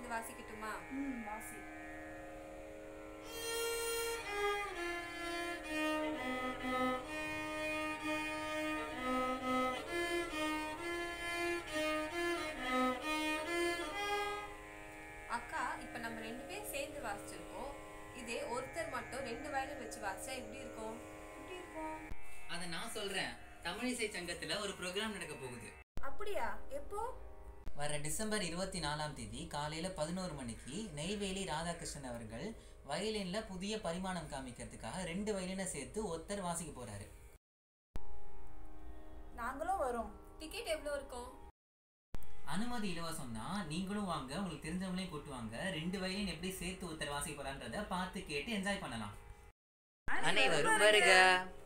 சேர்ந்து வாசிக்கட்டுமா ம் வாசி அக்கா இப்ப நம்ம ரெண்டு பேரும் சேர்ந்து வாசிச்சிருக்கோம் இதே ஒருத்தர் மட்டும் ரெண்டு வயலின் வச்சு வாசிச்சா எப்படி இருக்கும் எப்படி இருக்கும் அதை நான் சொல்றேன் தமிழிசை சங்கத்துல ஒரு ப்ரோக்ராம் நடக்க போகுது அப்படியா எப்போ வர டிசம்பர் இருபத்தி நாலாம் தேதி காலையில பதினோரு மணிக்கு நெய்வேலி ராதாகிருஷ்ணன் அவர்கள் வயலின்ல புதிய பரிமாணம் காமிக்கிறதுக்காக ரெண்டு வயலினை சேர்த்து ஒருத்தர் வாசிக்க போறாரு நாங்களும் வரோம் டிக்கெட் எவ்வளோ இருக்கும் அனுமதி இலவசம் தான் நீங்களும் வாங்க உங்களுக்கு தெரிஞ்சவங்களையும் கூட்டு வாங்க ரெண்டு வயலின் எப்படி சேர்த்து ஒருத்தர் வாசிக்க போறான்றத பார்த்து கேட்டு என்ஜாய் பண்ணலாம் அனைவரும் வருக